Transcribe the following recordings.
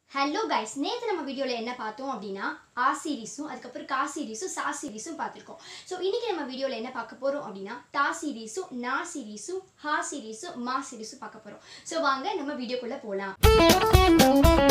hello guys நேற்று நம்ம வீடியோவில் என்ன பார்த்தோம் அப்படின்னா ஆ சீரீஸும் அதுக்கப்புறம் கா சீரீஸும் சா சீரீஸும் பார்த்துருக்கோம் ஸோ இன்றைக்கி நம்ம வீடியோவில் என்ன பார்க்க போகிறோம் அப்படின்னா டா சீரீஸும் நா சீரீஸும் ஹா சீரீஸும் மா சீரீஸும் பார்க்க போகிறோம் ஸோ வாங்க நம்ம வீடியோக்குள்ளே போகலாம்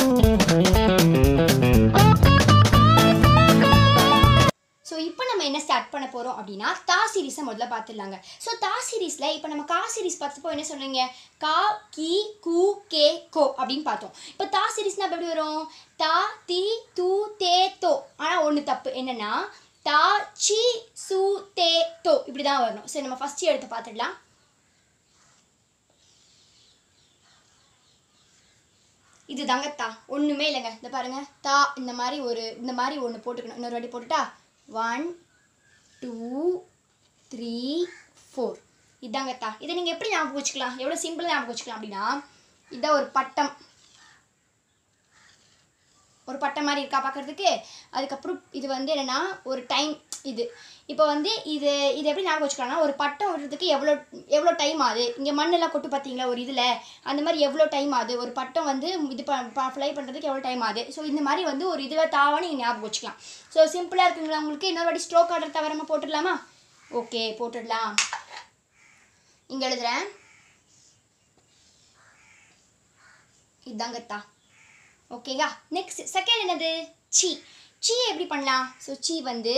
ஸோ இப்போ நம்ம என்ன ஸ்டார்ட் பண்ண போகிறோம் அப்படின்னா தா சீரீஸை முதல்ல பார்த்துடலாங்க ஸோ தா சீரீஸில் இப்போ நம்ம கா சீரீஸ் பார்த்தப்போ என்ன சொன்னீங்க கா கி கு கே கோ அப்படின்னு பார்த்தோம் இப்போ தா சீரீஸ்னால் எப்படி வரும் தா தி து தே தோ ஆனால் ஒன்று தப்பு என்னென்னா தா சி சு தே தோ இப்படி தான் வரணும் சரி நம்ம ஃபஸ்ட்டு எடுத்து பார்த்துடலாம் இது தாங்க தா ஒன்றுமே இல்லைங்க இந்த பாருங்க தா இந்த மாதிரி ஒரு இந்த மாதிரி ஒன்று போட்டுக்கணும் இன்னொரு வாட்டி போட்டுட்டா ஒன் டூ த்ரீ ஃபோர் இதாங்க தா இதை நீங்கள் எப்படி ஞாபகம் வச்சுக்கலாம் எவ்வளோ சிம்பிளாக ஞாபகம் வச்சுக்கலாம் அப்படின்னா இதான் ஒரு பட்டம் ஒரு பட்டம் மாதிரி இருக்கா பார்க்குறதுக்கு அதுக்கப்புறம் இது வந்து என்னென்னா ஒரு டைம் இது இப்போ வந்து இது இது எப்படி ஞாபகம் வச்சுக்கலாம்னா ஒரு பட்டம் விடுறதுக்கு எவ்வளோ எவ்வளோ டைம் ஆகுது இங்கே மண்ணெல்லாம் கொட்டு பார்த்தீங்களா ஒரு இதில் அந்த மாதிரி எவ்வளோ டைம் ஆகுது ஒரு பட்டம் வந்து இது ஃப்ளை பண்ணுறதுக்கு எவ்வளோ டைம் ஆகுது ஸோ இந்த மாதிரி வந்து ஒரு இதுவை தாவாக நீங்கள் ஞாபகம் வச்சுக்கலாம் ஸோ சிம்பிளாக இருக்குங்களா உங்களுக்கு இன்னொரு வாட்டி ஸ்ட்ரோக் ஆர்டர் தவிரமா போட்டுடலாமா ஓகே போட்டுடலாம் இங்கே எழுதுறேன் இதாங்க தா ஓகேங்களா நெக்ஸ்ட் செகண்ட் என்னது சி சி எப்படி பண்ணலாம் ஸோ சி வந்து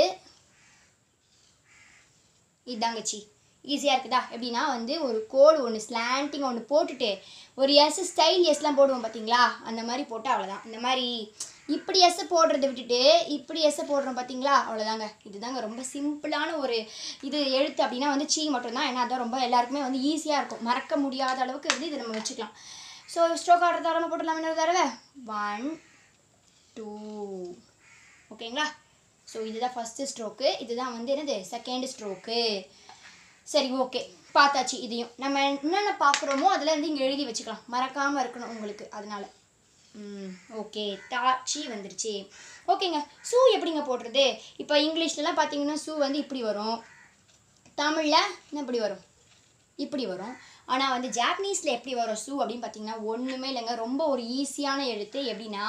இதாங்க சி ஈஸியாக இருக்குதா எப்படின்னா வந்து ஒரு கோடு ஒன்று ஸ்லாண்டிங் ஒன்று போட்டுட்டு ஒரு எஸ் ஸ்டைல் எஸ்லாம் போடுவோம் பார்த்தீங்களா அந்த மாதிரி போட்டால் அவ்வளோதான் இந்த மாதிரி இப்படி எஸ் போடுறத விட்டுட்டு இப்படி எஸ் போடுறோம் பார்த்தீங்களா அவ்வளோதாங்க இதுதாங்க ரொம்ப சிம்பிளான ஒரு இது எழுத்து அப்படின்னா வந்து சீ மட்டும்தான் ஏன்னா அதான் ரொம்ப எல்லாருக்குமே வந்து ஈஸியாக இருக்கும் மறக்க முடியாத அளவுக்கு வந்து இதை நம்ம வச்சுக்கலாம் ஸோ ஸ்ட்ரோக் ஆர்டர் தரமாக போட்டுடலாம் இன்னொரு தடவை ஒன் டூ ஓகேங்களா ஸோ இதுதான் ஃபஸ்ட்டு ஸ்ட்ரோக்கு இதுதான் வந்து என்னது செகண்ட் ஸ்ட்ரோக்கு சரி ஓகே பார்த்தாச்சு இதையும் நம்ம என்னென்ன பார்க்குறோமோ அதில் வந்து இங்கே எழுதி வச்சுக்கலாம் மறக்காமல் இருக்கணும் உங்களுக்கு அதனால ம் ஓகே டாச்சி வந்துருச்சு ஓகேங்க ஷூ எப்படிங்க போடுறது இப்போ இங்கிலீஷ்லலாம் பார்த்தீங்கன்னா ஷூ வந்து இப்படி வரும் தமிழில் இப்படி வரும் இப்படி வரும் ஆனால் வந்து ஜாப்பனீஸில் எப்படி வரும் ஷூ அப்படின்னு பார்த்தீங்கன்னா ஒன்றுமே இல்லைங்க ரொம்ப ஒரு ஈஸியான எழுத்து எப்படின்னா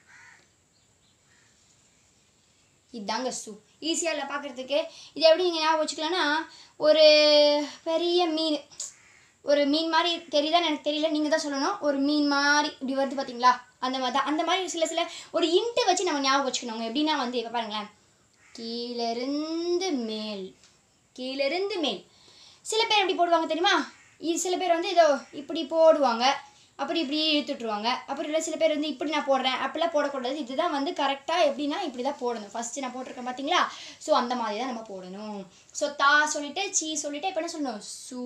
இதாங்க ஷூ ஈஸியாக இல்லை பார்க்குறதுக்கு இது எப்படி நீங்கள் ஞாபகம் வச்சுக்கலாம்னா ஒரு பெரிய மீன் ஒரு மீன் மாதிரி தெரியுதான்னு எனக்கு தெரியல நீங்கள் தான் சொல்லணும் ஒரு மீன் மாதிரி இப்படி வருது பார்த்தீங்களா அந்த மாதிரி தான் அந்த மாதிரி சில சில ஒரு இன்ட்டை வச்சு நம்ம ஞாபகம் வச்சுக்கணும் எப்படின்னா வந்து இப்போ பாருங்களேன் கீழிருந்து மேல் கீழிருந்து மேல் சில பேர் எப்படி போடுவாங்க தெரியுமா இது சில பேர் வந்து இதோ இப்படி போடுவாங்க அப்படி இப்படி இழுத்துட்ருவாங்க அப்புறம் இல்லை சில பேர் வந்து இப்படி நான் போடுறேன் அப்படிலாம் போடக்கூடாது இதுதான் வந்து கரெக்டாக எப்படின்னா இப்படி தான் போடணும் ஃபஸ்ட்டு நான் போட்டிருக்கேன் பார்த்தீங்களா ஸோ அந்த மாதிரி தான் நம்ம போடணும் ஸோ தா சொல்லிட்டு சீ சொல்லிட்டு இப்போ என்ன சொல்லணும் சூ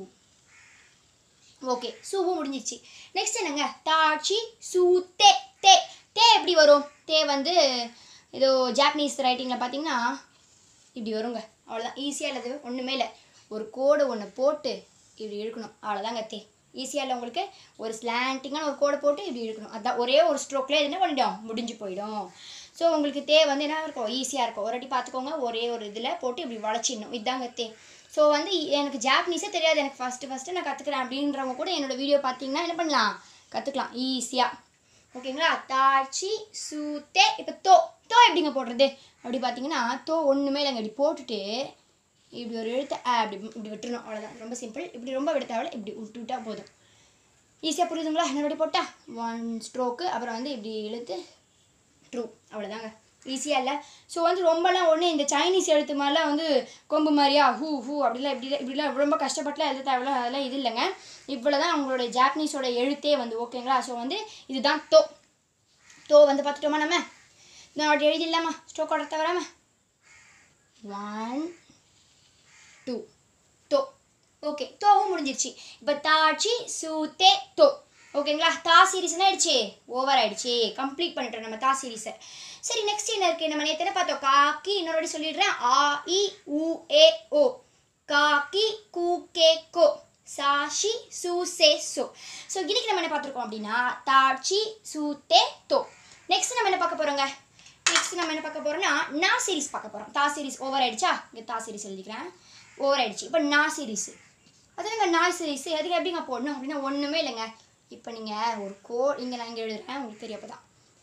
ஓகே சூவும் முடிஞ்சிருச்சு நெக்ஸ்ட் என்னங்க தாச்சி சூ தே தே தே எப்படி வரும் தே வந்து ஏதோ ஜாப்பனீஸ் ரைட்டிங்கில் பார்த்தீங்கன்னா இப்படி வருங்க அவ்வளோதான் ஈஸியாக இல்லது ஒன்றுமே இல்லை ஒரு கோடு ஒன்று போட்டு இப்படி இழுக்கணும் அவ்வளோதாங்க தே ஈஸியாக இல்லை உங்களுக்கு ஒரு ஸ்லாண்டிங்கான ஒரு கோடை போட்டு இப்படி இழுக்கணும் அதான் ஒரே ஒரு ஸ்ட்ரோக்லேயே என்ன பண்ணிடும் முடிஞ்சு போயிடும் ஸோ உங்களுக்கு தே வந்து என்ன இருக்கும் ஈஸியாக இருக்கும் ஒரு வாட்டி பார்த்துக்கோங்க ஒரே ஒரு இதில் போட்டு இப்படி வளைச்சிடணும் இதாங்க தே ஸோ வந்து எனக்கு ஜாப்பனீஸே தெரியாது எனக்கு ஃபஸ்ட்டு ஃபஸ்ட்டு நான் கற்றுக்குறேன் அப்படின்றவங்க கூட என்னோடய வீடியோ பார்த்தீங்கன்னா என்ன பண்ணலாம் கற்றுக்கலாம் ஈஸியாக ஓகேங்களா தாச்சி சூத்தே இப்போ தோ தோ எப்படிங்க போடுறது அப்படி பார்த்தீங்கன்னா தோ ஒன்றுமே இல்லைங்க இப்படி போட்டுட்டு இப்படி ஒரு எழுத்து ஆ, அப்படி இப்படி விட்டுறணும் அவ்வளோதான் ரொம்ப சிம்பிள் இப்படி ரொம்ப விட தேவையில்ல இப்படி விட்டு விட்டா போதும் ஈஸியாக புரியுதுங்களா என்னோட போட்டா ஒன் ஸ்ட்ரோக்கு அப்புறம் வந்து இப்படி இழுத்து ட்ரூ அவ்வளோதாங்க ஈஸியாக இல்லை ஸோ வந்து ரொம்பலாம் ஒன்று இந்த சைனீஸ் எழுத்து மாதிரிலாம் வந்து கொம்பு மாதிரியா ஹூ ஹூ அப்படிலாம் இப்படி இப்படிலாம் ரொம்ப கஷ்டப்பட்டுலாம் எழுத தேவையில்ல அதெல்லாம் இது இல்லைங்க இவ்வளோ தான் அவங்களோட ஜாப்பனீஸோட எழுத்தே வந்து ஓகேங்களா ஸோ வந்து இதுதான் தோ தோ வந்து பார்த்துட்டோமா நம்ம நான் அப்படி எழுதிடலாமா ஸ்ட்ரோக் ஆர்டர் தவறாம ஒன் டூ தோ ஓகே தோவும் முடிஞ்சிருச்சு இப்போ தாச்சி சூத்தே தோ ஓகேங்களா தா சீரிஸ் என்ன ஆயிடுச்சு ஓவர் ஆயிடுச்சு கம்ப்ளீட் பண்ணிட்டோம் நம்ம தா சீரிஸை சரி நெக்ஸ்ட் என்ன இருக்கு நம்ம நேற்று என்ன பார்த்தோம் காக்கி இன்னொரு வாட்டி சொல்லிடுறேன் ஆ இ உ ஏ ஓ காக்கி கூ கே கோ சாஷி சு சே சோ ஸோ இன்னைக்கு நம்ம என்ன பார்த்துருக்கோம் அப்படின்னா தாச்சி சூத்தே தோ நெக்ஸ்ட் நம்ம என்ன பார்க்க போறோங்க நெக்ஸ்ட் நம்ம என்ன பார்க்க போறோம்னா நா சீரிஸ் பார்க்க போறோம் தா சீரிஸ் ஓவர் ஆயிடுச்சா இங்கே தா சீரிஸ் எழுதிக்கிறேன் ஓவர் ஆயிடுச்சு இப்போ நா சீரிஸ் அதுங்க நா சீரிஸ் அதுக்கு எப்படிங்க போடணும் அப்படின்னா ஒன்றுமே இல்லைங்க இப்போ நீங்கள் ஒரு கோ இங்கே நான் இங்கே எழுதுறேன் உங்களுக்கு தெரிய தான்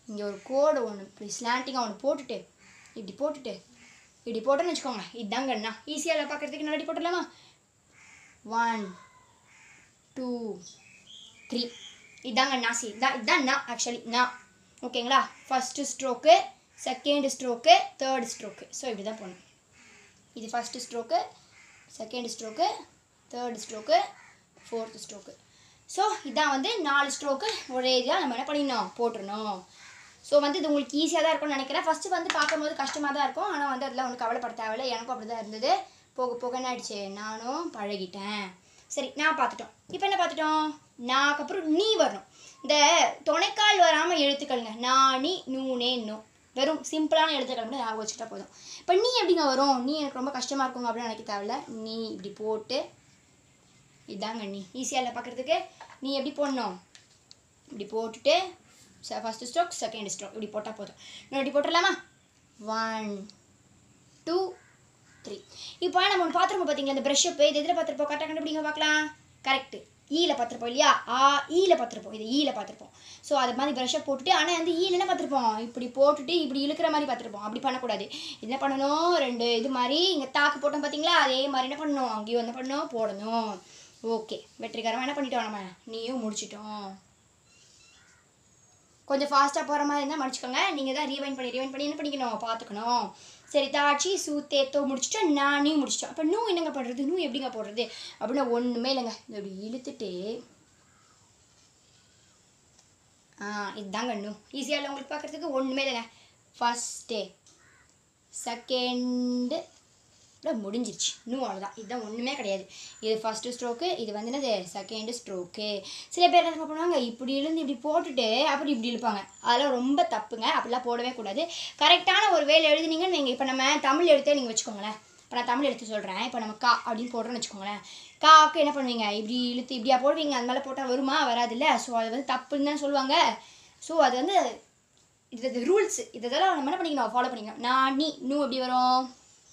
இங்கே ஒரு கோடு ஒன்று இப்படி ஸ்லாண்டிங்காக ஒன்று போட்டுட்டு இப்படி போட்டுட்டு இப்படி போட்டோன்னு வச்சுக்கோங்க இதுதாங்க அண்ணா ஈஸியாக பார்க்குறதுக்கு நல்லா போட்டுடலாமா ஒன் டூ த்ரீ இதாங்க நாசி இதான் இதான் நான் ஆக்சுவலி நான் ஓகேங்களா first stroke second stroke third stroke so இப்படி தான் போகணும் இது first stroke second stroke third stroke fourth stroke so இதான் வந்து நாலு ஸ்ட்ரோக்கு ஒரே இதாக நம்ம என்ன பண்ணிடணும் போட்டுருணும் ஸோ வந்து இது உங்களுக்கு ஈஸியாக தான் இருக்கும்னு நினைக்கிறேன் ஃபஸ்ட்டு வந்து பார்க்கும்போது கஷ்டமாக தான் இருக்கும் ஆனால் வந்து அதெல்லாம் ஒன்றும் கவலைப்பட தேவையில்லை எனக்கும் அப்படி தான் இருந்தது போக போக என்ன ஆயிடுச்சு நானும் பழகிட்டேன் சரி நான் பார்த்துட்டோம் இப்போ என்ன பார்த்துட்டோம் நாக்கு அப்புறம் நீ வரணும் இந்த துணைக்கால் வராமல் எழுத்துக்கள்ங்க நான் நீ நூனே நோ வெறும் சிம்பிளான எழுத்துக்கள் மட்டும் ஞாபகம் வச்சுட்டா போதும் இப்போ நீ எப்படிங்க வரும் நீ எனக்கு ரொம்ப கஷ்டமாக இருக்குங்க அப்படின்னு நினைக்க தேவையில்ல நீ இப்படி போட்டு இதாங்க நீ ஈஸியாக இல்லை பார்க்குறதுக்கு நீ எப்படி போடணும் இப்படி போட்டுட்டு ஃபஸ்ட்டு ஸ்ட்ரோக் செகண்ட் ஸ்ட்ரோக் இப்படி போட்டால் போதும் நான் இப்படி போட்டுடலாமா ஒன் டூ த்ரீ இப்போ நம்ம ஒன்று பார்த்துருப்போம் பார்த்தீங்களா இந்த ப்ரஷ் இப்போ இது எதில் பார்த்துருப்போம் கரெக்டாக கண்டுபிடிங்க பார்க்கலாம் கரெக்டு ஈல பார்த்துருப்போம் இல்லையா ஆ ஈல பார்த்துருப்போம் இது ஈல பார்த்துருப்போம் ஸோ அது மாதிரி ப்ரஷ்ஷை போட்டுட்டு ஆனால் வந்து ஈல என்ன பார்த்துருப்போம் இப்படி போட்டுட்டு இப்படி இழுக்கிற மாதிரி பார்த்துருப்போம் அப்படி பண்ணக்கூடாது என்ன பண்ணணும் ரெண்டு இது மாதிரி இங்கே தாக்கு போட்டோம் பார்த்தீங்களா அதே மாதிரி என்ன பண்ணணும் அங்கேயும் என்ன பண்ணணும் போடணும் ஓகே வெற்றிகரமாக என்ன பண்ணிட்டோம் நம்ம நீயும் முடிச்சிட்டோம் கொஞ்சம் ஃபாஸ்ட்டாக போகிற மாதிரி இருந்தால் மன்னிச்சுக்கோங்க நீங்கள் தான் ரீவைண்ட் பண்ணி ரீவைண்ட் பண்ணி என்ன பண்ணிக்கணும் பார்த்துக்கணும் சரி தாச்சி சூ தேத்தோ முடிச்சிட்டோம் நானே முடிச்சிட்டோம் அப்போ நூ என்னங்க பண்ணுறது நூ எப்படிங்க போடுறது அப்படின்னா ஒன்றுமே இல்லைங்க இது இப்படி இழுத்துட்டு ஆ இதுதாங்க நூ ஈஸியாக இல்லை உங்களுக்கு பார்க்குறதுக்கு ஒன்றுமே இல்லைங்க ஃபஸ்ட்டு செகண்டு முடிஞ்சிருச்சு இன்னும் அவ்வளோதான் இதுதான் ஒன்றுமே கிடையாது இது ஃபஸ்ட்டு ஸ்ட்ரோக்கு இது வந்து என்னது செகண்டு ஸ்ட்ரோக்கு சில பேர் என்ன பண்ணுவாங்க இப்படி இழுந்து இப்படி போட்டுட்டு அப்படி இப்படி இழுப்பாங்க அதெல்லாம் ரொம்ப தப்புங்க அப்படிலாம் போடவே கூடாது கரெக்டான ஒரு வேலை எழுதுனீங்கன்னு நீங்கள் இப்போ நம்ம தமிழ் எழுத்தே நீங்கள் வச்சுக்கோங்களேன் இப்போ நான் தமிழ் எடுத்து சொல்கிறேன் இப்போ நம்ம கா அப்படின்னு போடுறோன்னு வச்சுக்கோங்களேன் காக்கு என்ன பண்ணுவீங்க இப்படி இழுத்து இப்படியா போடுவீங்க அந்த மேலே போட்டால் வருமா வராதுல்ல ஸோ அது வந்து தப்புன்னு தான் சொல்லுவாங்க ஸோ அது வந்து இது இது ரூல்ஸ் இதெல்லாம் நம்ம என்ன பண்ணிக்கணும் ஃபாலோ பண்ணிக்கணும் நான் நீ நூ எப்படி வரும்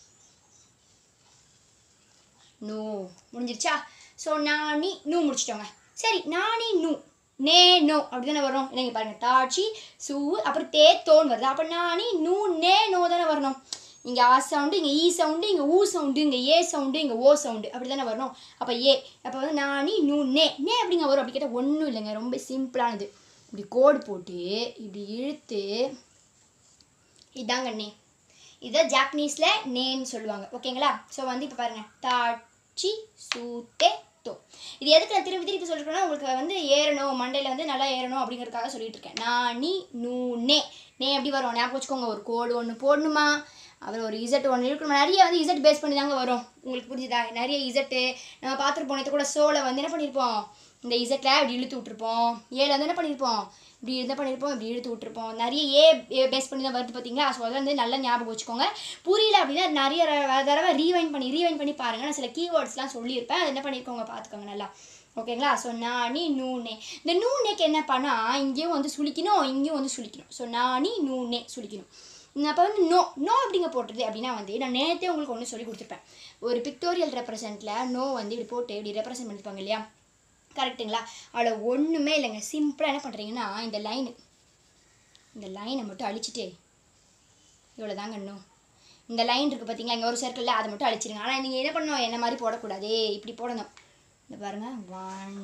நூ முடிஞ்சிருச்சா ஸோ நானி நூ முடிச்சிட்டோங்க சரி நானி நூ நே நோ அப்படி தானே வரும் இல்லைங்க பாருங்க தாச்சி சூ அப்புறம் தே தோன்னு வருது அப்போ நானி நூ நே நோ தானே வரணும் இங்கே ஆ சவுண்டு இங்கே ஈ சவுண்டு இங்கே ஊ சவுண்டு இங்கே ஏ சவுண்டு இங்கே ஓ சவுண்டு அப்படி தானே வரணும் அப்போ ஏ அப்போ வந்து நானி நூ நே நே அப்படிங்க வரும் அப்படி கேட்டால் ஒன்றும் இல்லைங்க ரொம்ப சிம்பிளானது இப்படி கோடு போட்டு இப்படி இழுத்து இதாங்க நே இதை ஜாப்பனீஸில் நேன்னு சொல்லுவாங்க ஓகேங்களா ஸோ வந்து இப்போ பாருங்கள் தாச்சி சூத்தே தோ இது எதுக்கு நான் திருப்பி திருப்பி சொல்லிருக்கேன்னா உங்களுக்கு வந்து ஏறணும் மண்டையில் வந்து நல்லா ஏறணும் அப்படிங்கிறதுக்காக சொல்லிட்டு இருக்கேன் நான் நீ நூ நே நே எப்படி வரும் ஞாபகம் வச்சுக்கோங்க ஒரு கோடு ஒன்று போடணுமா அப்புறம் ஒரு இசட் ஒன்று இருக்கணும் நிறைய வந்து இசட் பேஸ் பண்ணி தாங்க வரும் உங்களுக்கு புரிஞ்சுதா நிறைய இசட்டு நம்ம பார்த்துருப்போம் நேற்று கூட சோலை வந்து என்ன பண்ணியிருப்போம் இந்த இசட்டில் இப்படி இழுத்து விட்டுருப்போம் ஏழு வந்து என்ன பண்ணியிருப்போம் இப்படி என்ன பண்ணியிருப்போம் இப்படி இழுத்து விட்டுருப்போம் நிறைய ஏ பேஸ் பண்ணி தான் வருது பார்த்தீங்களா ஸோ அதெல்லாம் வந்து நல்லா ஞாபகம் வச்சுக்கோங்க புரியல அப்படின்னா நிறைய ர- தடவை ரீவைண்ட் பண்ணி ரீவைண்ட் பண்ணி பாருங்க நான் சில கீவேர்ட்ஸ்லாம் சொல்லியிருப்பேன் அது என்ன பண்ணியிருக்கோங்க பார்த்துக்கோங்க நல்லா ஓகேங்களா ஸோ நானி நூனே இந்த நூனேக்கு என்ன பண்ணால் இங்கேயும் வந்து சுளிக்கணும் இங்கேயும் வந்து சுளிக்கணும் ஸோ நானி நூனே சுளிக்கணும் அப்போ வந்து நோ நோ எப்படிங்க போட்டுறது அப்படின்னா வந்து நான் நேற்றே உங்களுக்கு ஒன்று சொல்லி கொடுத்துருப்பேன் ஒரு பிக்டோரியல் ரெப்ரசன்ட்டில் நோ வந்து இப்படி போட்டு இப்படி ரெப்ரசன்ட் பண்ணியிருப்பாங்க இல்லையா கரெக்ட்டுங்களா அதில் ஒன்றுமே இல்லைங்க சிம்பிளாக என்ன பண்ணுறீங்கன்னா இந்த லைனு இந்த லைனை மட்டும் அழிச்சிட்டு இவ்வளோ தாங்க இன்னும் இந்த லைன் இருக்குது பார்த்தீங்களா இங்கே ஒரு சர்க்கிளில் அதை மட்டும் அழிச்சிருங்க ஆனால் நீங்கள் என்ன பண்ணணும் என்ன மாதிரி போடக்கூடாது இப்படி போடணும் இந்த பாருங்க ஒன்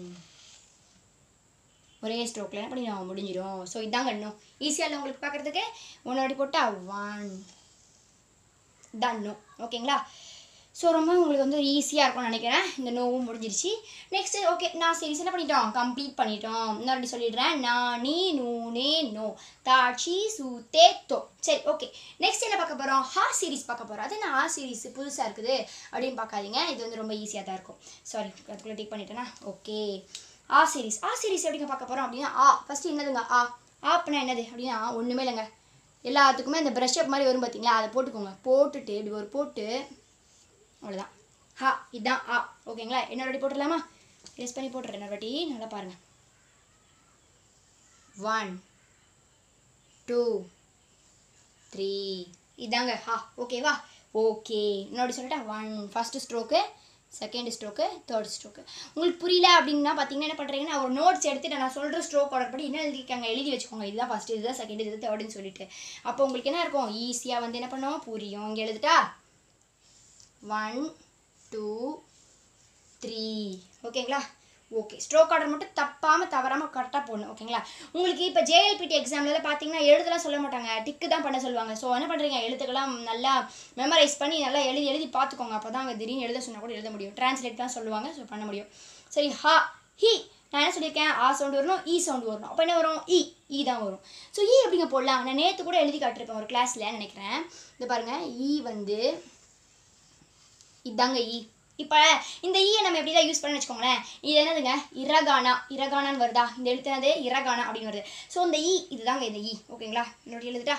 ஒரே ஸ்ட்ரோக்கில் என்ன பண்ணிடும் முடிஞ்சிடும் ஸோ இதாங்க இன்னும் ஈஸியாக இல்லை உங்களுக்கு பார்க்குறதுக்கு ஒன்றோடி போட்டால் ஒன் தன்னும் ஓகேங்களா ஸோ ரொம்ப உங்களுக்கு வந்து ஈஸியாக இருக்கும்னு நினைக்கிறேன் இந்த நோவும் முடிஞ்சிருச்சு நெக்ஸ்ட் ஓகே நான் சீரிஸ் என்ன பண்ணிட்டோம் கம்ப்ளீட் பண்ணிட்டோம் இன்னொரு சொல்லிடுறேன் நான் நீ நூ நே நோ தாச்சி சூ தே தோ சரி ஓகே நெக்ஸ்ட் என்ன பார்க்க போகிறோம் ஹா சீரிஸ் பார்க்க போகிறோம் அது என்ன ஹா சீரிஸ் புதுசாக இருக்குது அப்படின்னு பார்க்காதீங்க இது வந்து ரொம்ப ஈஸியாக தான் இருக்கும் சாரி அதுக்குள்ளே டிக் பண்ணிட்டேனா ஓகே ஆ சீரிஸ் ஆ சீரிஸ் எப்படிங்க பார்க்க போகிறோம் அப்படின்னா ஆ ஃபஸ்ட்டு என்னதுங்க ஆ ஆ அப்படின்னா என்னது அப்படின்னா ஒன்றுமே இல்லைங்க எல்லாத்துக்குமே இந்த ப்ரஷ் அப் மாதிரி வரும் பார்த்தீங்களா அதை போட்டுக்கோங்க போட்டுட்டு இப்படி ஒரு போட்டு அவ்வளோதான் ஹா இதுதான் ஆ ஓகேங்களா இன்னொரு வாட்டி போட்டுடலாமா ப்ரெஸ் பண்ணி போட்டுறேன் இன்னொரு வாட்டி நல்லா பாருங்கள் ஒன் டூ த்ரீ இதாங்க ஹா ஓகேவா ஓகே இன்னொரு சொல்லிட்டா one first stroke second stroke third stroke உங்களுக்கு புரியல அப்படின்னா பார்த்தீங்கன்னா என்ன பண்ணுறீங்கன்னா ஒரு நோட்ஸ் எடுத்துட்டு நான் சொல்கிற ஸ்ட்ரோக் ஆர்டர் படி என்ன எழுதிருக்காங்க எழுதி வச்சுக்கோங்க இதுதான் ஃபஸ்ட்டு இதுதான் செகண்ட் இது தேர்டுன்னு சொல்லிட்டு அப்போ உங்களுக்கு என்ன இருக்கும் ஈஸியாக வந்து என்ன பண்ணும் புரியும் இங்கே எழுதுட்டா ஒன் டூ த்ரீ ஓகேங்களா ஓகே ஸ்ட்ரோக் ஆர்டர் மட்டும் தப்பாமல் தவறாமல் கரெக்டாக போடணும் ஓகேங்களா உங்களுக்கு இப்போ ஜேஎல்பிடி எக்ஸாம்லாம் பார்த்தீங்கன்னா எழுதலாம் சொல்ல மாட்டாங்க டிக்கு தான் பண்ண சொல்லுவாங்க ஸோ என்ன பண்ணுறீங்க எழுத்துக்கெல்லாம் நல்லா மெமரைஸ் பண்ணி நல்லா எழுதி எழுதி பார்த்துக்கோங்க அப்போ தான் அங்கே திடீர்னு எழுத சொன்னால் கூட எழுத முடியும் டிரான்ஸ்லேட் தான் சொல்லுவாங்க ஸோ பண்ண முடியும் சரி ஹா ஹி நான் என்ன சொல்லியிருக்கேன் ஆ சவுண்டு வரணும் இ சவுண்டு வரணும் அப்போ என்ன வரும் இ இ தான் வரும் ஸோ இ எப்படிங்க போடலாம் நான் நேற்று கூட எழுதி காட்டிருப்பேன் ஒரு கிளாஸில் நினைக்கிறேன் இது பாருங்கள் இ வந்து இதாங்க இ இப்போ இந்த ஈயை நம்ம எப்படிலாம் யூஸ் பண்ணி வச்சுக்கோங்களேன் இது என்னதுங்க இரகானா இரகானான்னு வருதா இந்த எழுத்து என்னது இரகானா அப்படின்னு வருது ஸோ இந்த ஈ இதுதாங்க இந்த ஈ ஓகேங்களா என்னோட எழுதுட்டா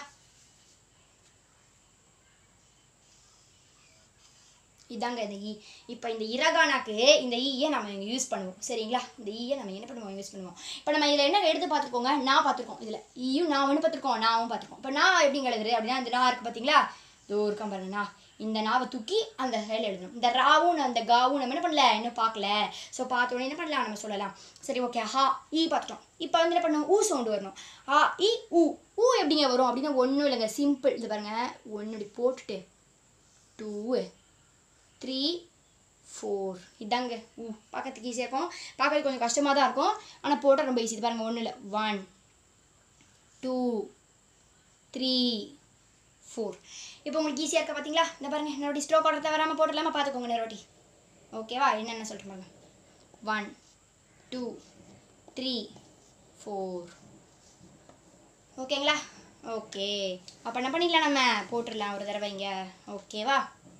இதாங்க இந்த ஈ இப்போ இந்த இரகானாக்கு இந்த ஈயை நம்ம இங்கே யூஸ் பண்ணுவோம் சரிங்களா இந்த ஈயை நம்ம என்ன பண்ணுவோம் யூஸ் பண்ணுவோம் இப்போ நம்ம இதில் என்ன எடுத்து பார்த்துருக்கோங்க நான் பார்த்துருக்கோம் இதில் ஈயும் நான் ஒன்று பார்த்துருக்கோம் நாவும் பார்த்துருக்கோம் இப்போ நான் எப்படிங்க எழுதுறது அப்படின்னா இந்த நான் இருக்குது பார்த்தீங்களா இதோ இருக்கான் பாருங்க நான் இந்த நாவை தூக்கி அந்த சைடில் எழுதணும் இந்த ராவும் அந்த காவும் நம்ம என்ன பண்ணல இன்னும் பார்க்கல ஸோ பார்த்த உடனே என்ன பண்ணலாம் நம்ம சொல்லலாம் சரி ஓகே ஹா ஈ பார்த்துட்டோம் இப்போ வந்து என்ன பண்ணணும் ஊ சவுண்டு வரணும் ஆ இ ஊ ஊ எப்படிங்க வரும் அப்படின்னா ஒன்றும் இல்லைங்க சிம்பிள் இது பாருங்க ஒன்று இப்படி போட்டுட்டு டூ த்ரீ ஃபோர் இதாங்க ஊ பார்க்கறதுக்கு ஈஸியாக இருக்கும் பார்க்கறதுக்கு கொஞ்சம் கஷ்டமாக தான் இருக்கும் ஆனால் போட்டால் ரொம்ப ஈஸி இது பாருங்கள் ஒன்றும் இல்லை ஒன் டூ த்ரீ ஃபோர் இப்போ உங்களுக்கு ஈஸியாக இருக்கா பார்த்தீங்களா இந்த பாருங்க என்னோட ஸ்ட்ரோக் ஆர்டர் வராமல் போட்டுடலாமா பார்த்துக்கோங்க நேரோட்டி ஓகேவா என்னென்ன சொல்லிட்டு பாருங்க ஒன் டூ த்ரீ ஃபோர் ஓகேங்களா ஓகே அப்போ என்ன பண்ணிக்கலாம் நம்ம போட்டுடலாம் ஒரு தடவை இங்கே ஓகேவா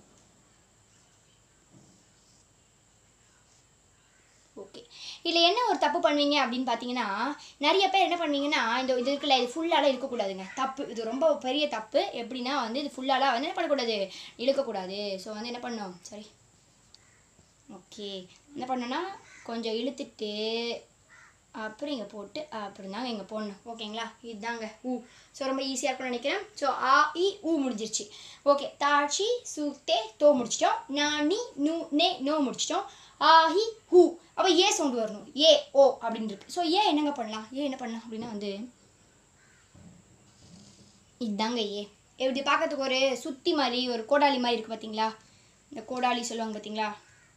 ஓகே இதில் என்ன ஒரு தப்பு பண்ணுவீங்க அப்படின்னு பார்த்தீங்கன்னா நிறைய பேர் என்ன பண்ணுவீங்கன்னா இந்த இது இருக்குல்ல இது ஃபுல்லாலாம் இருக்கக்கூடாதுங்க தப்பு இது ரொம்ப பெரிய தப்பு எப்படின்னா வந்து இது ஃபுல்லாலாம் வந்து என்ன பண்ணக்கூடாது இழுக்கக்கூடாது ஸோ வந்து என்ன பண்ணணும் சரி ஓகே என்ன பண்ணணும்னா கொஞ்சம் இழுத்துட்டு அப்புறம் இங்கே போட்டு அப்படி தாங்க இங்கே போடணும் ஓகேங்களா இதுதாங்க ஊ ஸோ ரொம்ப ஈஸியாக இருக்கும்னு நினைக்கிறேன் ஸோ ஆ இ ஊ முடிஞ்சிருச்சு ஓகே தாச்சி சு தே தோ முடிச்சிட்டோம் நா நி நு நே நோ முடிச்சிட்டோம் ஆ ஹி ஹூ அப்போ ஏ சவுண்டு வரணும் ஏ ஓ அப்படின்னு இருக்கு ஸோ ஏ என்னங்க பண்ணலாம் ஏ என்ன பண்ணலாம் அப்படின்னா வந்து இதாங்க ஏ எப்படி பார்க்கறதுக்கு ஒரு சுத்தி மாதிரி ஒரு கோடாலி மாதிரி இருக்குது பார்த்தீங்களா இந்த கோடாலி சொல்லுவாங்க பார்த்தீங்களா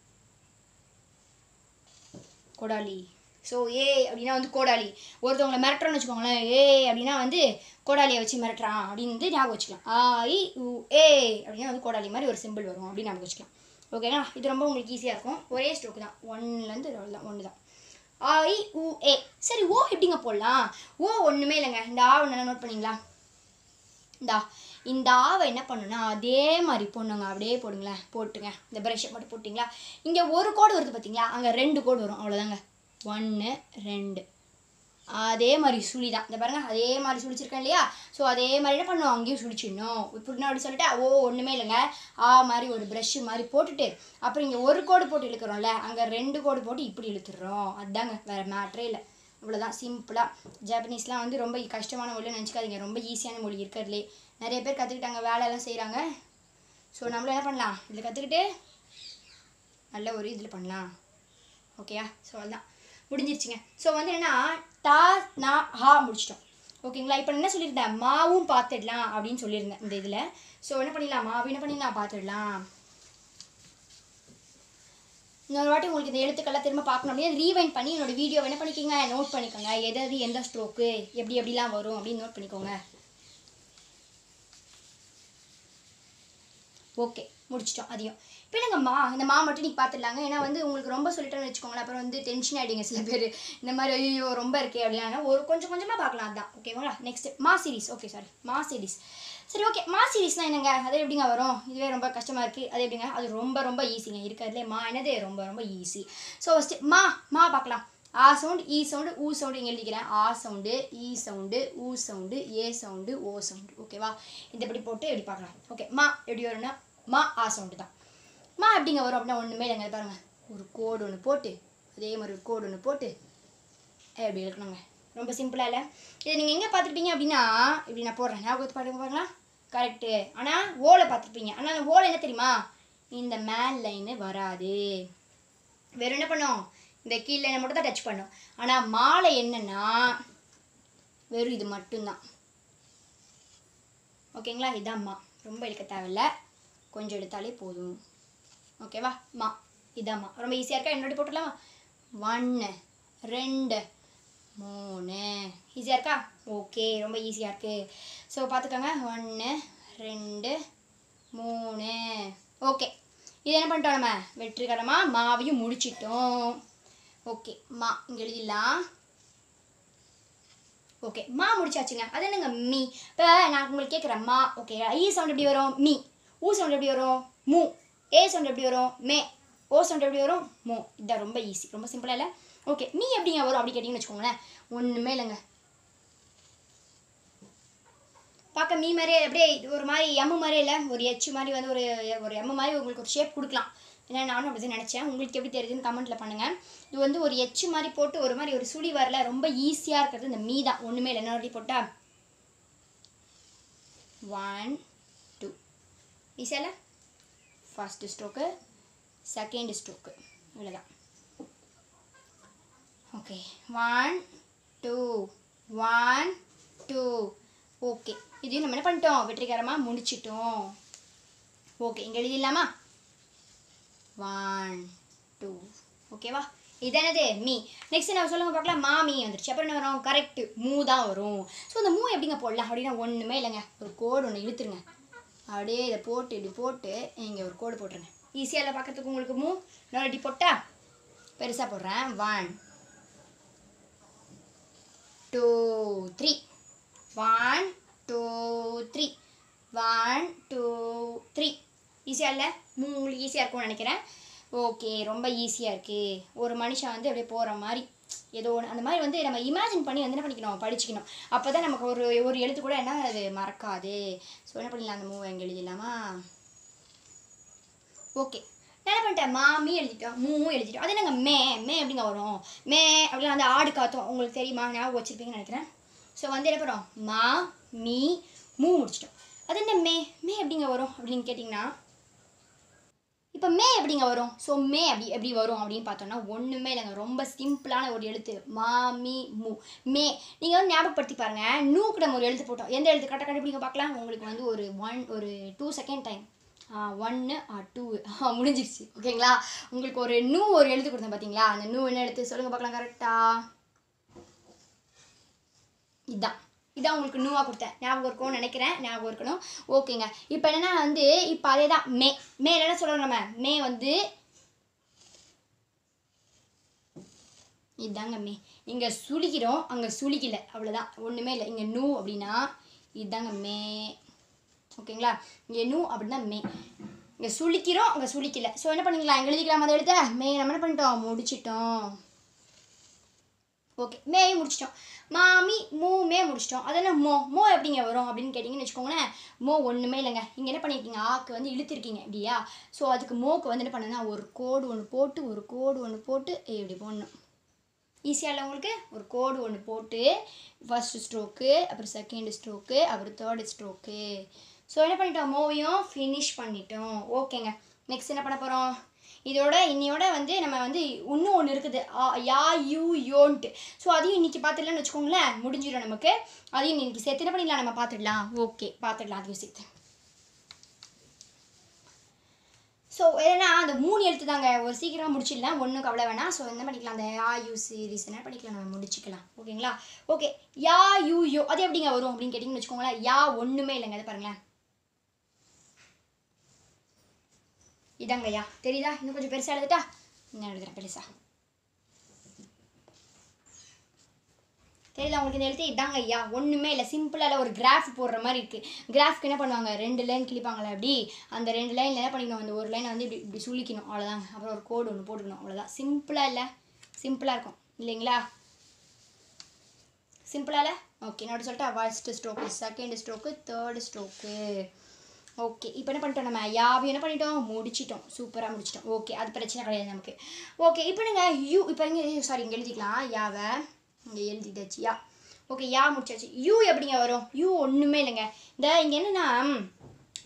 கோடாலி ஸோ ஏ அப்படின்னா வந்து கோடாலி ஒருத்தவங்களை மிரட்டுறோன்னு வச்சுக்கோங்களேன் ஏ அப்படின்னா வந்து கோடாலியை வச்சு மிரட்டுறான் அப்படின்னு வந்து ஞாபகம் வச்சுக்கலாம் ஆ இ உ ஏ அப்படின்னா வந்து கோடாலி மாதிரி ஒரு சிம்பிள் வரும் அப்படின்னு ஞாபகம் வச்சுக்கலாம் ஓகேங்களா இது ரொம்ப உங்களுக்கு ஈஸியாக இருக்கும் ஒரே ஸ்ட்ரோக் தான் ஒன்லேருந்து தான் ஒன்று தான் ஆ இ உ ஏ சரி ஓ எப்படிங்க போடலாம் ஓ ஒன்றுமே இல்லைங்க இந்த ஆ ஒன்று நோட் பண்ணீங்களா இந்தா இந்த ஆவை என்ன பண்ணுன்னா அதே மாதிரி போடணுங்க அப்படியே போடுங்களேன் போட்டுங்க இந்த ப்ரஷ்ஷை மட்டும் போட்டிங்களா இங்கே ஒரு கோடு வருது பார்த்தீங்களா அங்கே ரெண்டு கோடு வரும் அவ்வளோதாங்க ஒன்று ரெண்டு அதே மாதிரி சுழி தான் இந்த பாருங்க அதே மாதிரி சுழிச்சிருக்கேன் இல்லையா ஸோ அதே மாதிரி என்ன பண்ணும் அங்கேயும் சுழிச்சிடணும் இப்படி நான் அப்படி சொல்லிட்டு ஓ ஒன்றுமே இல்லைங்க ஆ மாதிரி ஒரு ப்ரஷ்ஷு மாதிரி போட்டுட்டு அப்புறம் இங்கே ஒரு கோடு போட்டு இழுக்கிறோம்ல அங்கே ரெண்டு கோடு போட்டு இப்படி இழுத்துடுறோம் அதாங்க வேறு மேட்ரே இல்லை இவ்வளோதான் சிம்பிளாக ஜாப்பனீஸ்லாம் வந்து ரொம்ப கஷ்டமான மொழின்னு நினச்சிக்காதீங்க ரொம்ப ஈஸியான மொழி இருக்கிறதுலே நிறைய பேர் கற்றுக்கிட்டாங்க வேலையெல்லாம் செய்கிறாங்க ஸோ நம்மளும் என்ன பண்ணலாம் இதில் கற்றுக்கிட்டு நல்ல ஒரு இதில் பண்ணலாம் ஓகேயா ஸோ அதுதான் முடிஞ்சிருச்சுங்க ஸோ வந்து என்னன்னா டா நா ஹா முடிச்சிட்டோம் ஓகேங்களா இப்போ என்ன சொல்லியிருந்தேன் மாவும் பார்த்துடலாம் அப்படின்னு சொல்லியிருந்தேன் இந்த இதில் ஸோ என்ன பண்ணிடலாம் மாவு என்ன பண்ணிடலாம் பார்த்துடலாம் இன்னொரு வாட்டி உங்களுக்கு இந்த எழுத்துக்கெல்லாம் திரும்ப பார்க்கணும் அப்படியே ரீவைண்ட் பண்ணி என்னோட வீடியோ என்ன பண்ணிக்கோங்க நோட் பண்ணிக்கோங்க எது எது எந்த ஸ்ட்ரோக்கு எப்படி எப்படிலாம் வரும் அப்படின்னு நோட் பண்ணிக்கோங்க ஓகே முடிச்சிட்டோம் அதையும் இப்போ என்னங்க மா இந்த மா மட்டும் நீங்கள் பார்த்துடலாங்க ஏன்னா வந்து உங்களுக்கு ரொம்ப சொல்லிட்டோன்னு வச்சுக்கோங்களேன் அப்புறம் வந்து டென்ஷன் ஆகிடுங்க சில பேர் இந்த மாதிரி ஐயோ ரொம்ப இருக்கே அப்படின்னா ஒரு கொஞ்சம் கொஞ்சமாக பார்க்கலாம் அதான் ஓகேங்களா நெக்ஸ்ட் மா சீரிஸ் ஓகே சாரி மா சீரிஸ் சரி ஓகே மா சீரிஸ்னால் என்னங்க அது எப்படிங்க வரும் இதுவே ரொம்ப கஷ்டமாக இருக்குது அது எப்படிங்க அது ரொம்ப ரொம்ப ஈஸிங்க இருக்கிறதுலே மா என்னது ரொம்ப ரொம்ப ஈஸி ஸோ ஃபஸ்ட்டு மா மா பார்க்கலாம் ஆ சவுண்ட் இ சவுண்டு ஊ சவுண்டு இங்கே எழுதிக்கிறேன் ஆ சவுண்டு இ சவுண்டு ஊ சவுண்டு ஏ சவுண்டு ஓ சவுண்டு ஓகேவா இந்த இப்படி போட்டு எப்படி பார்க்கலாம் ஓகே மா எப்படி வரும்னா மா ஆ சவுண்டு தான் மா எப்படிங்க வரும் அப்படின்னா ஒன்றுமே இல்லைங்க இது பாருங்க ஒரு கோடு ஒன்று போட்டு அதே மாதிரி ஒரு கோடு ஒன்று போட்டு எப்படி இருக்கணுங்க ரொம்ப சிம்பிளாக இல்லை இதை நீங்கள் எங்கே பார்த்துருப்பீங்க அப்படின்னா இப்படி நான் போடுறேன் ஞாபகத்து பாருங்க பாருங்களா கரெக்டு ஆனால் ஓலை பார்த்துருப்பீங்க ஆனால் அந்த ஓலை என்ன தெரியுமா இந்த மேல் லைனு வராது வெறும் என்ன பண்ணும் இந்த கீழ் லைனை மட்டும் தான் டச் பண்ணும் ஆனால் மாலை என்னன்னா வெறும் இது மட்டும்தான் ஓகேங்களா இதான் மா ரொம்ப இழுக்க தேவையில்ல கொஞ்சம் எடுத்தாலே போதும் ஓகேவா மா இதான் மா ரொம்ப ஈஸியாக இருக்கா என்னோட போட்டுடலாமா ஒன்று ரெண்டு மூணு ஈஸியாக இருக்கா ஓகே ரொம்ப ஈஸியாக இருக்குது ஸோ பார்த்துக்கோங்க ஒன்று ரெண்டு மூணு ஓகே இது என்ன பண்ணிட்டோம் நம்ம வெற்றிகரமாக மாவையும் முடிச்சிட்டோம் ஓகே மா இங்கே எழுதிடலாம் ஓகே மா முடிச்சாச்சுங்க அது என்னங்க மீ இப்போ நான் உங்களுக்கு கேட்குறேன் மா ஓகே ஐ சவுண்ட் எப்படி வரும் மீ ஊ சவுண்ட் எப்படி வரும் மூ ஏ சவுண்ட் எப்படி வரும் மே ஓ சவுண்ட் எப்படி வரும் மோ இதான் ரொம்ப ஈஸி ரொம்ப சிம்பிளாக இல்லை ஓகே மீ எப்படிங்க வரும் அப்படி கேட்டிங்கன்னு வச்சுக்கோங்களேன் ஒன்றுமே இல்லைங்க பார்க்க மீ மாதிரியே அப்படியே இது ஒரு மாதிரி எம்மு மாதிரியே இல்லை ஒரு எச்சு மாதிரி வந்து ஒரு ஒரு எம்மு மாதிரி உங்களுக்கு ஒரு ஷேப் கொடுக்கலாம் ஏன்னா நானும் அப்படி தான் நினச்சேன் உங்களுக்கு எப்படி தெரியுதுன்னு கமெண்ட்டில் பண்ணுங்கள் இது வந்து ஒரு எச்சு மாதிரி போட்டு ஒரு மாதிரி ஒரு சுழி வரல ரொம்ப ஈஸியாக இருக்கிறது இந்த மீ தான் ஒன்றுமே இல்லை என்ன போட்டா ஒன் டூ ஈஸியாக இல்லை ஃபஸ்ட்டு ஸ்ட்ரோக்கு செகண்ட் ஸ்ட்ரோக்கு இவ்வளோதான் okay one two one two okay இதையும் நம்ம என்ன பண்ணிட்டோம் வெற்றிகரமாக முடிச்சிட்டோம் ஓகே இங்கே எழுதிடலாமா ஒன் டூ ஓகேவா இதனது மீ நெக்ஸ்ட் நான் சொல்லுங்க பார்க்கலாம் மாமி வந்துருச்சு அப்புறம் என்ன வரும் கரெக்ட் மூ தான் வரும் ஸோ அந்த மூ எப்படிங்க போடலாம் அப்படின்னா ஒன்றுமே இல்லைங்க ஒரு கோடு ஒன்று இழுத்துருங்க அப்படியே இதை போட்டு இப்படி போட்டு இங்கே ஒரு கோடு போட்டுருங்க ஈஸியாக இல்லை பார்க்கறதுக்கு உங்களுக்கு மூ இன்னொரு இப்படி போட்டா பெருசாக போடுறேன் one two three one two three one two three ஈஸியாக இல்லை மூ உங்களுக்கு ஈஸியாக இருக்கும்னு நினைக்கிறேன் ஓகே ரொம்ப ஈஸியாக இருக்குது ஒரு மனுஷன் வந்து அப்படியே போகிற மாதிரி ஏதோ ஒன்று அந்த மாதிரி வந்து நம்ம இமேஜின் பண்ணி வந்து என்ன பண்ணிக்கணும் படிச்சுக்கணும் அப்போ தான் நமக்கு ஒரு ஒரு எழுத்து கூட என்ன அது மறக்காது ஸோ என்ன பண்ணிடலாம் அந்த மூவை எங்கே எழுதிடலாமா ஓகே நான் என்ன பண்ணிட்டேன் மாமி எழுதிட்டோம் மூ எழுதிட்டோம் அது என்னங்க மே மே எப்படிங்க வரும் மே அப்படிலாம் அந்த ஆடு காத்தோம் உங்களுக்கு தெரியுமா ஞாபகம் வச்சுருப்பீங்கன்னு நினைக்கிறேன் ஸோ வந்து என்ன பண்ணுறோம் மா மீ மூ முடிச்சிட்டோம் அது என்ன மே மே எப்படிங்க வரும் அப்படின்னு கேட்டிங்கன்னா இப்போ மே எப்படிங்க வரும் ஸோ மே அப்படி எப்படி வரும் அப்படின்னு பார்த்தோம்னா ஒன்றுமே இல்லைங்க ரொம்ப சிம்பிளான ஒரு எழுத்து மா மீ மூ மே நீங்கள் வந்து ஞாபகப்படுத்தி பாருங்கள் நூக்கு நம்ம ஒரு எழுத்து போட்டோம் எந்த எழுத்து கரெக்டாக கண்டுபிடிங்க பார்க்கலாம் உங்களுக்கு வந்து ஒரு ஒன் ஒரு டூ செகண்ட் டைம் ஒன்று டூ முடிஞ்சிருச்சு ஓகேங்களா உங்களுக்கு ஒரு நூ ஒரு எழுத்து கொடுத்தேன் பார்த்தீங்களா அந்த நூ என்ன எழுத்து சொல்லுங்கள் பார்க்கலாம் கரெக்டாக இதான் இதான் உங்களுக்கு நியூவாக கொடுத்தேன் ஞாபகம் இருக்கும்னு நினைக்கிறேன் ஞாபகம் இருக்கணும் ஓகேங்க இப்போ என்னென்னா வந்து இப்போ அதே தான் மே மே என்ன சொல்கிறோம் நம்ம மே வந்து இதாங்க மே இங்கே சுளிக்கிறோம் அங்கே சுளிக்கல அவ்வளோதான் ஒன்றுமே இல்லை இங்கே நூ அப்படின்னா இதாங்க மே ஓகேங்களா இங்கே நூ அப்படின்னா மே இங்கே சுளிக்கிறோம் அங்கே சுளிக்கல ஸோ என்ன பண்ணிக்கலாம் இங்கே எழுதிக்கலாம் அதை எடுத்த மே நம்ம என்ன பண்ணிட்டோம் முடிச்சிட்டோம் ஓகே மேயும் முடிச்சிட்டோம் மாமி மூமே முடிச்சிட்டோம் அது என்ன மோ மோ எப்படிங்க வரும் அப்படின்னு கேட்டிங்கன்னு வச்சுக்கோங்களேன் மோ ஒன்றுமே இல்லைங்க இங்கே என்ன பண்ணியிருக்கீங்க ஆக்கு வந்து இழுத்துருக்கீங்க இப்படியா ஸோ அதுக்கு மோக்கு வந்து என்ன பண்ணுன்னா ஒரு கோடு ஒன்று போட்டு ஒரு கோடு ஒன்று போட்டு இப்படி போடணும் ஈஸியாக இல்லை உங்களுக்கு ஒரு கோடு ஒன்று போட்டு ஃபர்ஸ்ட் ஸ்ட்ரோக்கு அப்புறம் செகண்ட் ஸ்ட்ரோக்கு அப்புறம் தேர்ட் ஸ்ட்ரோக்கு ஸோ என்ன பண்ணிட்டோம் மூவியும் ஃபினிஷ் பண்ணிட்டோம் ஓகேங்க நெக்ஸ்ட் என்ன பண்ண போகிறோம் இதோட இன்னையோட வந்து நம்ம வந்து இன்னும் ஒன்று இருக்குது ஆ, யா யூ யோன்ட்டு ஸோ அதையும் இன்னைக்கு பார்த்துடலாம்னு வச்சுக்கோங்களேன் முடிஞ்சிடும் நமக்கு அதையும் இன்னைக்கு சேர்த்து என்ன பண்ணிடலாம் நம்ம பார்த்துடலாம் ஓகே பார்த்துடலாம் அதையும் சேர்த்து ஸோ ஏன்னா அந்த மூணு எழுத்து தாங்க ஒரு சீக்கிரமாக முடிச்சிடலாம் ஒன்றும் கவலை வேணாம் ஸோ என்ன பண்ணிக்கலாம் அந்த யா யூ சீரிஸ் என்ன பண்ணிக்கலாம் நம்ம முடிச்சுக்கலாம் ஓகேங்களா ஓகே யா யூ யோ அது எப்படிங்க வரும் அப்படின்னு கேட்டிங்கன்னு வச்சுக்கோங்களேன் யா ஒன்றுமே இல்லைங்க அது பாருங்களேன் இதாங்கய்யா தெரியுதா இன்னும் கொஞ்சம் பெருசாக எழுதுட்டா இன்னும் எழுதுறேன் பெருசா தெரியல உங்களுக்கு இந்த எழுத்து இதாங்க ஐயா ஒன்றுமே இல்லை சிம்பிளாக ஒரு கிராஃப் போடுற மாதிரி இருக்குது கிராஃப்க்கு என்ன பண்ணுவாங்க ரெண்டு லைன் கிழிப்பாங்களே அப்படி அந்த ரெண்டு லைனில் என்ன பண்ணிக்கணும் அந்த ஒரு லைனை வந்து இப்படி இப்படி சுழிக்கணும் அவ்வளோதாங்க அப்புறம் ஒரு கோடு ஒன்று போட்டுக்கணும் அவ்வளோதான் சிம்பிளாக இல்லை சிம்பிளாக இருக்கும் இல்லைங்களா சிம்பிளாக இல்லை ஓகே நான் சொல்லிட்டா first stroke second stroke third stroke okay இப்போ என்ன பண்ணிட்டோம் நம்ம யாவையும் என்ன பண்ணிட்டோம் முடிச்சிட்டோம் சூப்பராக முடிச்சிட்டோம் ஓகே அது பிரச்சனை கிடையாது நமக்கு ஓகே இப்போ நீங்கள் யூ இப்போ இங்கே சாரி இங்கே எழுதிக்கலாம் யாவை இங்கே எழுதிட்டாச்சு யா ஓகே யா முடிச்சாச்சு யூ எப்படிங்க வரும் யூ ஒன்றுமே இல்லைங்க இந்த இங்கே என்னென்னா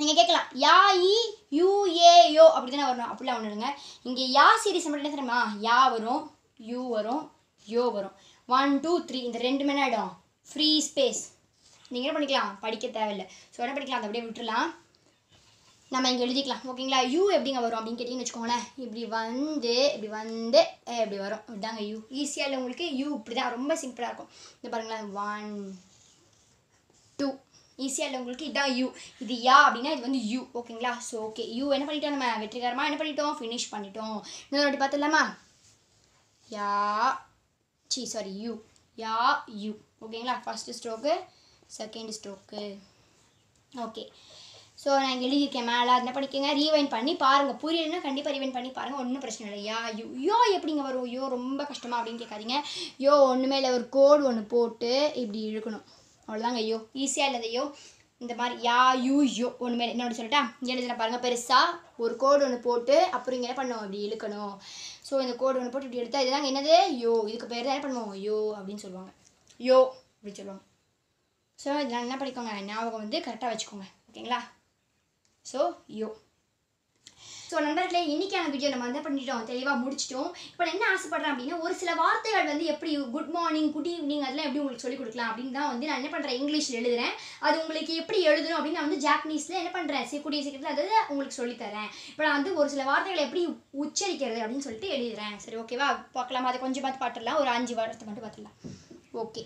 நீங்கள் கேட்கலாம் யா இ யூ ஏ யோ அப்படி தானே வரணும் அப்படிலாம் ஒன்றுங்க இங்கே யா சீரிஸ் மட்டும் என்ன தெரியுமா யா வரும் யூ வரும் யோ வரும் ஒன் டூ த்ரீ இந்த ரெண்டு மணி ஆகிடும் ஃப்ரீ ஸ்பேஸ் நீங்கள் என்ன பண்ணிக்கலாம் படிக்க தேவையில்லை ஸோ என்ன பண்ணிக்கலாம் அதை அப்படியே விட்டுறலாம் நம்ம இங்கே எழுதிக்கலாம் ஓகேங்களா யூ எப்படிங்க வரும் அப்படின்னு கேட்டிங்கன்னு வச்சுக்கோங்களேன் இப்படி வந்து இப்படி வந்து அஹ், இப்படி வரும் இப்படிதாங்க யூ ஈஸியாக இல்லை உங்களுக்கு யூ இப்படி தான் ரொம்ப சிம்பிளாக இருக்கும் இந்த பாருங்களேன் ஒன் டூ ஈஸியாக இல்லை உங்களுக்கு இதான் யூ இது யா அப்படின்னா இது வந்து யூ ஓகேங்களா ஸோ ஓகே யூ என்ன பண்ணிட்டோம் நம்ம வெற்றிகரமாக என்ன பண்ணிட்டோம் ஃபினிஷ் பண்ணிட்டோம் இன்னொரு வாட்டி பார்த்துடலாமா யா சி சாரி யூ யா யூ ஓகேங்களா first stroke second stroke okay so நான் இங்கே எழுதியிருக்கேன் மேலே என்ன படிக்கங்க ரீவைன் பண்ணி பாருங்கள் புரியலைன்னா கண்டிப்பாக ரீவைன் பண்ணி பாருங்கள் ஒன்றும் பிரச்சனை இல்லை யா யூ யோ எப்படிங்க வரும் யோ ரொம்ப கஷ்டமா அப்படின்னு கேட்காதீங்க யோ ஒன்றுமே இல்லை ஒரு கோடு ஒன்று போட்டு இப்படி இழுக்கணும் அவ்வளோதாங்க யோ ஈஸியாக இல்லை இந்த யோ இந்த மாதிரி யா யூ யோ ஒன்றுமே இல்லை என்னோட சொல்லட்டா இங்கே எழுதுன பாருங்கள் பெருசாக ஒரு கோடு ஒன்று போட்டு அப்புறம் இங்கே என்ன பண்ணுவோம் இப்படி இழுக்கணும் ஸோ இந்த கோடு ஒன்று போட்டு இப்படி எடுத்தால் இதுதாங்க என்னது யோ இதுக்கு பேர் தான் என்ன பண்ணுவோம் யோ அப்படின்னு சொல்லுவாங்க யோ அப்படின்னு சொல்லுவாங்க ஸோ இதெல்லாம் என்ன படிக்கோங்க ஞாபகம் வந்து கரெக்டாக வச்சுக்கோங்க ஓகேங்களா ஸோ யோ ஸோ நண்பர்களே இன்னைக்கான வீடியோ நம்ம என்ன பண்ணிட்டோம் தெளிவாக முடிச்சிட்டோம் இப்போ நான் என்ன ஆசைப்படுறேன் அப்படின்னா ஒரு சில வார்த்தைகள் வந்து எப்படி குட் மார்னிங் குட் ஈவினிங் அதெல்லாம் எப்படி உங்களுக்கு சொல்லிக் கொடுக்கலாம் அப்படின்னு தான் வந்து நான் என்ன பண்ணுறேன் இங்கிலீஷில் எழுதுறேன் அது உங்களுக்கு எப்படி எழுதணும் அப்படின்னு நான் வந்து ஜாப்பனீஸில் என்ன பண்ணுறேன் சி கூடிய சீக்கிரத்தில் அதை உங்களுக்கு சொல்லித்தரேன் இப்போ நான் வந்து ஒரு சில வார்த்தைகளை எப்படி உச்சரிக்கிறது அப்படின்னு சொல்லிட்டு எழுதுறேன் சரி ஓகேவா பார்க்கலாம் அதை கொஞ்சம் பார்த்து பார்த்துடலாம் ஒரு அஞ்சு வார்த்தை மட்டும் பார்த்துடலாம் ஓகே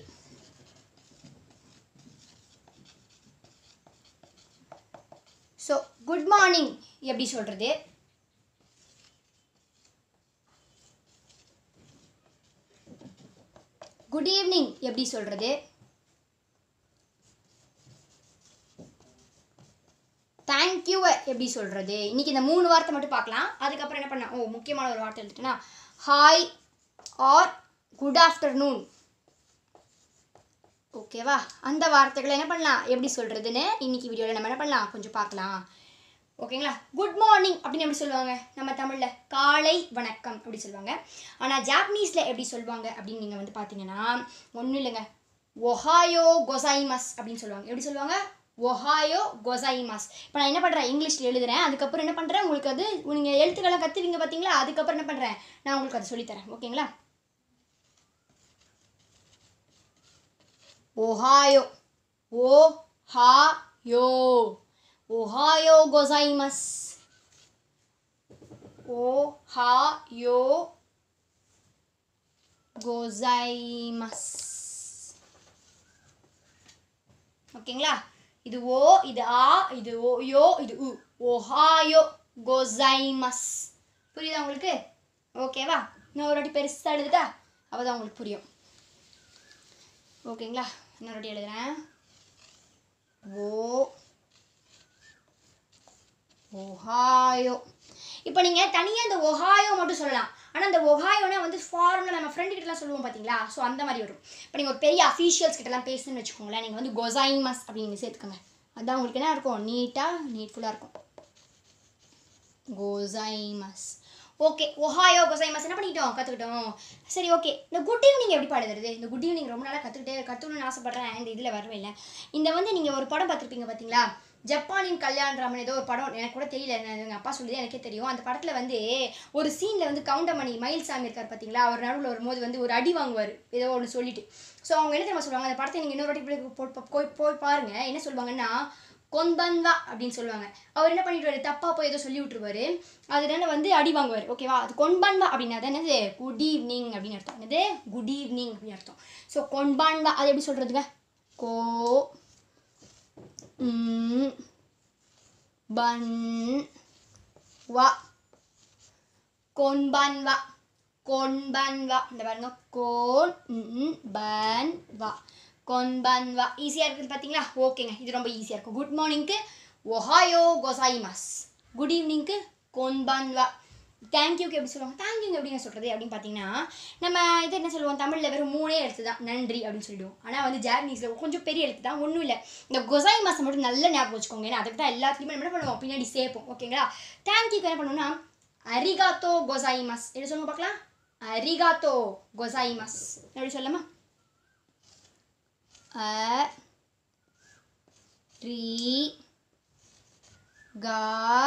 ஸோ குட் மார்னிங் எப்படி சொல்கிறது குட் ஈவினிங் எப்படி சொல்கிறது தேங்க்யூவை எப்படி சொல்கிறது இன்றைக்கி இந்த மூணு வார்த்தை மட்டும் பார்க்கலாம் அதுக்கப்புறம் என்ன பண்ண ஓ முக்கியமான ஒரு வார்த்தை எழுதிட்டேன்னா ஹாய் ஆர் குட் ஆஃப்டர்நூன் ஓகேவா அந்த வார்த்தைகளை என்ன பண்ணலாம் எப்படி சொல்கிறதுன்னு இன்னைக்கு வீடியோவில் நம்ம என்ன பண்ணலாம் கொஞ்சம் பார்க்கலாம் ஓகேங்களா குட் மார்னிங் அப்படின்னு எப்படி சொல்லுவாங்க நம்ம தமிழில் காலை வணக்கம் அப்படி சொல்லுவாங்க ஆனால் ஜாப்பனீஸில் எப்படி சொல்லுவாங்க அப்படின்னு நீங்கள் வந்து பார்த்தீங்கன்னா ஒன்றும் இல்லைங்க ஒஹாயோ கொசைமஸ் அப்படின்னு சொல்லுவாங்க எப்படி சொல்லுவாங்க ஒஹாயோ கொசைமஸ் இப்போ நான் என்ன பண்ணுறேன் இங்கிலீஷில் எழுதுறேன் அதுக்கப்புறம் என்ன பண்ணுறேன் உங்களுக்கு அது நீங்கள் எழுத்துக்கெல்லாம் கற்றுவீங்க பார்த்தீங்களா அதுக்கப்புறம் என்ன பண்ணுறேன் நான் உங்களுக்கு அதை சொல்லித்தரேன் ஓகேங்களா ஓஹாயோ ஓ ஹா யோ ஓஹாயோ கோசாயிமஸ் ஓ ஹா யோ கோசாயிமஸ் ஓகேங்களா இது ஓ இது ஆ இது ஓ யோ இது உ ஓஹாயோ கோசாயிமஸ் புரியுதா உங்களுக்கு ஓகேவா இன்னும் ஒரு வாட்டி பெருசாக எழுதுட்டா அப்போ தான் உங்களுக்கு புரியும் ஓகேங்களா இன்னொரு வாட்டி எழுதுறேன் ஓ ஒஹாயோ இப்போ நீங்கள் தனியாக இந்த ஒஹாயோ மட்டும் சொல்லலாம் ஆனால் இந்த ஒஹாயோனா வந்து ஃபாரினில் நம்ம ஃப்ரெண்டு கிட்டலாம் சொல்லுவோம் பார்த்தீங்களா ஸோ அந்த மாதிரி வரும் இப்போ நீங்கள் ஒரு பெரிய அஃபீஷியல்ஸ் கிட்டலாம் பேசணும்னு வச்சுக்கோங்களேன் நீங்கள் வந்து கொசைமஸ் அப்படின்னு நீங்க சேர்த்துக்கோங்க அதான் உங்களுக்கு என்ன இருக்கும் நீட்டாக நீட்ஃபுல்லாக இருக்கும் கோசைமஸ் ஓகே ஒஹாயோ கொசைமஸ் என்ன பண்ணிட்டோம் கற்றுக்கிட்டோம் சரி ஓகே இந்த குட் ஈவினிங் எப்படி பாடுறது இந்த குட் ஈவினிங் ரொம்ப நாளாக கற்றுக்கிட்டே கற்றுக்கணும்னு ஆசைப்பட்றேன் இந்த இதில் வரவே இல்லை இந்த வந்து நீங்கள் ஒரு படம் பார்த்துருப்பீங்க பார்த்தீங்களா ஜப்பானின் கல்யாண் ராமன் ஏதோ ஒரு படம் எனக்கு கூட தெரியல நான் எங்கள் அப்பா சொல்லி எனக்கே தெரியும் அந்த படத்தில் வந்து ஒரு சீனில் வந்து கவுண்டமணி மயில்சாமி இருக்கார் பார்த்தீங்களா அவர் நடுவில் வரும்போது வந்து ஒரு அடி வாங்குவார் ஏதோ ஒன்று சொல்லிட்டு ஸோ அவங்க என்ன தெரியுமா சொல்லுவாங்க அந்த படத்தை நீங்கள் இன்னொரு வாட்டி போய் போ- போய் போய் பாருங்கள் என்ன சொல்லுவாங்கன்னா கொன்பன்வா அப்படின்னு சொல்லுவாங்க அவர் என்ன பண்ணிடுவாரு தப்பா போய் ஏதோ சொல்லி விட்டுருவாரு அதனால வந்து அடி வாங்குவார் ஓகேவா அது கொன்பான்வா அப்படின்னா அது என்னது குட் ஈவினிங் அப்படின்னு அர்த்தம் என்னது குட் ஈவினிங் அப்படின்னு அர்த்தம் ஸோ கொன்பான்வா அது எப்படி சொல்றதுங்க கோ ம், பன் வா கொன்பான்வா கொன்பான்வா இந்த பாருங்க கோன் ம், பன் வா கொன்பான்வா ஈஸியாக இருக்குது பார்த்தீங்களா ஓகேங்க இது ரொம்ப ஈஸியாக இருக்கும் குட் மார்னிங்க்கு ஒஹாயோ கொசாயிமாஸ் குட் ஈவினிங்க்கு கொன்பான்வா தேங்க்யூக்கு எப்படி சொல்லுவாங்க தேங்க்யூங்க எப்படிங்க சொல்கிறது அப்படின்னு பார்த்தீங்கன்னா நம்ம இது என்ன சொல்லுவோம் தமிழில் வெறும் மூணே எழுத்து தான் நன்றி அப்படின்னு சொல்லிடுவோம் ஆனால் வந்து ஜாப்பனீஸில் கொஞ்சம் பெரிய எழுத்து தான் ஒன்றும் இல்லை இந்த கொசாய் மாதம் மட்டும் நல்ல ஞாபகம் வச்சுக்கோங்க ஏன்னா அதுக்கு தான் எல்லாத்துலேயுமே நம்ம என்ன பண்ணுவோம் பின்னாடி சேர்ப்போம் ஓகேங்களா தேங்க்யூக்கு என்ன பண்ணுவோம்னா அரிகாத்தோ கொசாயிமஸ் எப்படி சொல்லுங்க பார்க்கலாம் அரிகாத்தோ கொசாயிமஸ் எப்படி சொல்லலாமா அ ரி கா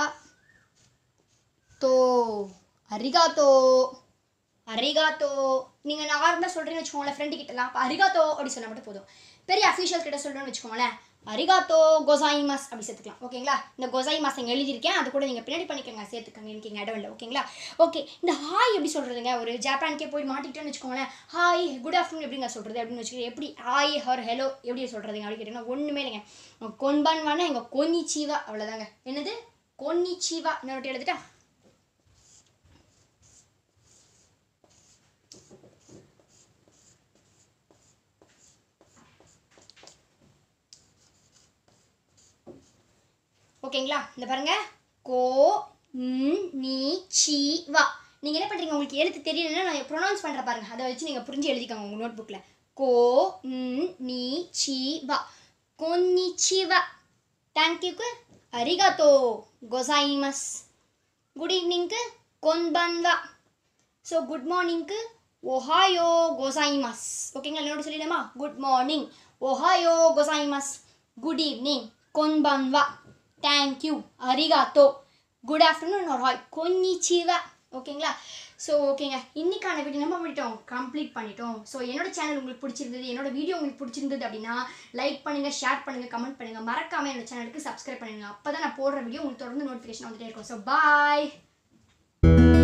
தோ அரிகாத்தோ அரிகாத்தோ நீங்கள் நார்மலாக சொல்கிறீங்கன்னு வச்சுக்கோங்களேன் ஃப்ரெண்டு கிட்டலாம் அப்போ அரிகாத்தோ அப்படி சொன்னால் மட்டும் போதும் பெரிய அஃபீஷியல் கிட்ட சொல்கிறேன்னு வச்சுக்கோங்களேன் அரிகாத்தோ கொசாயிமாஸ் அப்படி சேர்த்துக்கலாம் ஓகேங்களா இந்த கொசாயிமாஸ் இங்கே எழுதியிருக்கேன் அது கூட நீங்கள் பின்னாடி பண்ணிக்கோங்க சேர்த்துக்கோங்க எனக்கு இங்கே இடம் இல்லை ஓகேங்களா ஓகே இந்த ஹாய் எப்படி சொல்கிறதுங்க ஒரு ஜப்பானுக்கே போய் மாட்டிக்கிட்டோன்னு வச்சுக்கோங்களேன் ஹாய் குட் ஆஃப்டர்நூன் எப்படிங்க சொல்கிறது அப்படின்னு வச்சுக்கோங்க எப்படி ஹாய் ஹர் ஹலோ எப்படி சொல்கிறதுங்க அப்படி கேட்டிங்கன்னா ஒன்றுமே இல்லைங்க கொன்பான்வானா எங்கள் கொன்னிச்சீவா அவ்வளோதாங்க என்னது கொன்னிச்சீவா இன்னொரு வாட்டி எழுதிட்டா ஓகேங்களா இந்த பாருங்க கோ ன், நீ சி வா நீங்கள் என்ன பண்ணுறீங்க உங்களுக்கு எழுத்து தெரியலன்னா நான் ப்ரொனவுன்ஸ் பண்ணுற பாருங்க அதை வச்சு நீங்கள் புரிஞ்சு எழுதிக்கோங்க உங்கள் நோட் புக்கில் கோ ன், நீ சி வா கொன்னிச்சிவா தேங்க்யூக்கு அரிகாத்தோ கொசாயிமஸ் குட் ஈவினிங்க்கு கொன்பன்வா ஸோ குட் மார்னிங்க்கு ஒஹாயோ கோசாயிமஸ் ஓகேங்களா என்னோட சொல்லிடலாமா குட் மார்னிங் ஒஹாயோ கோசாயிமஸ் குட் ஈவினிங் கொன்பன்வா தேங்க்யூ அரிகாத்தோ குட் ஆஃப்டர்நூன் ஒரு ஹாய் கொன்னிச்சிவா ஓகேங்களா ஸோ ஓகேங்க இன்னைக்கான வீடியோ நம்ம பண்ணிட்டோம் கம்ப்ளீட் பண்ணிட்டோம் ஸோ என்னோட சேனல் உங்களுக்கு பிடிச்சிருந்தது என்னோட வீடியோ உங்களுக்கு பிடிச்சிருந்தது அப்படின்னா லைக் பண்ணுங்கள் ஷேர் பண்ணுங்கள் கமெண்ட் பண்ணுங்கள் மறக்காமல் என்னோட சேனலுக்கு சப்ஸ்கிரைப் பண்ணுங்கள் அப்போ தான் நான் போடுற வீடியோ உங்களுக்கு தொடர்ந்து நோட்டிஃபிகேஷன் வந்துட்டே இருக்கும் ஸோ பாய்